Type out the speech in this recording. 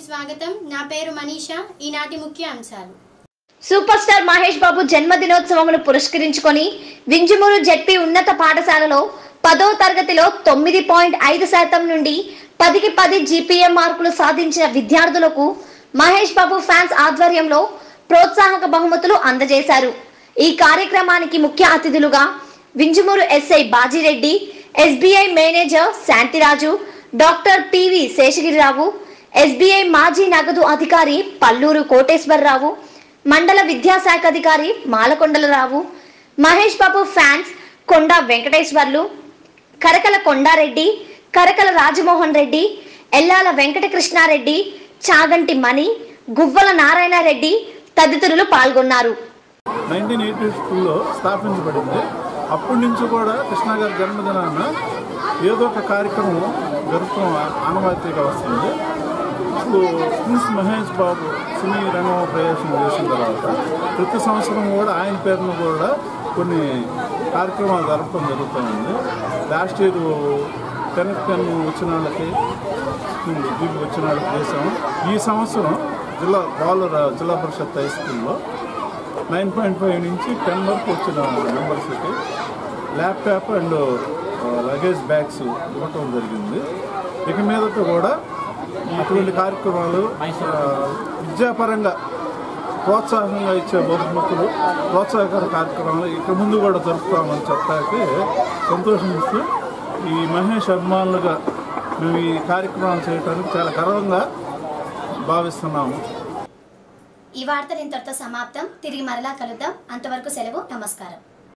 స్వాగతం నా పేరు మనీషా ఈనాటి ముఖ్య అంశాలు సూపర్ స్టార్ మహేష్ బాబు జన్మదినోత్సవమును పురస్కరించుకొని వింజమూరు జెడ్పీ ఉన్నత పాఠశాలలో పదో తరగతిలో తొమ్మిది పాయింట్ ఐదు శాతం నుండి పదికి పది జీపీఎం మార్కులు సాధించిన విద్యార్థులకు మహేష్ బాబు ఫ్యాన్స్ ఆధ్వర్యంలో ప్రోత్సాహక బహుమతులు అందజేశారు ఈ కార్యక్రమానికి ముఖ్య అతిథులుగా Vinjamur SI Bajireddy SBI manager Shantiraju doctor PV Seshagirirao SBI మాజీ నగదు అధికారి పల్లూరు కోటేశ్వరరావు మండల విద్యాశాఖ అధికారి మాలకొండలరావు మహేష్ బాబు ఫ్యాన్స్ కొండ వెంకటేశ్వర్లు కరకల కొండారెడ్డి కరకల రాజమోహన్ రెడ్డి ఎల్లాల వెంకటకృష్ణారెడ్డి చాగంటి మణి గువ్వల నారాయణరెడ్డి తదితరులు పాల్గొన్నారు నైన్టీన్ ఎయిటీ టూలో స్థాపించబడింది అప్పటి నుంచి కూడా కృష్ణ గారి జన్మదినాన ఏదో ఒక కార్యక్రమం జరుపుకోవడం ఆనవాయితీగా వస్తుంది ఇప్పుడు ప్రిన్స్ మహేష్ బాబు సినీ రంగం ప్రవేశం చేసిన తర్వాత ప్రతి సంవత్సరం కూడా ఆయన పేరును కూడా కొన్ని కార్యక్రమాలు జరపడం జరుగుతుంది లాస్ట్ ఇయర్ పెన్ పెన్ వచ్చిన వాళ్ళకి దీనికి వచ్చిన వాళ్ళకి చేసాము ఈ సంవత్సరం జిల్లా బాలుర జిల్లా పరిషత్ హై స్కూల్లో నైన్ పాయింట్ ఫైవ్ నుంచి టెన్ వరకు వచ్చిన మెంబర్స్కి ల్యాప్టాప్ అండ్ లగేజ్ బ్యాగ్స్ ఇవ్వటం జరిగింది ఇక మీదట కూడా అటువంటి కార్యక్రమాలు ఆ, విద్యాపరంగా ప్రోత్సాహంగా ఇచ్చే బహుమతులు ప్రోత్సాహకర కార్యక్రమాలు ఇక ముందు కూడా జరుపుతామని చెప్పడానికి సంతోషిస్తూ ఈ మహేష్ అభిమానులుగా మేము ఈ కార్యక్రమాలు చేయడానికి చాలా గర్వంగా భావిస్తున్నాము ఈ వార్తలు ఇంతటితో సమాప్తం తిరిగి మరలా కలుద్దాం అంతవరకు సెలవు నమస్కారం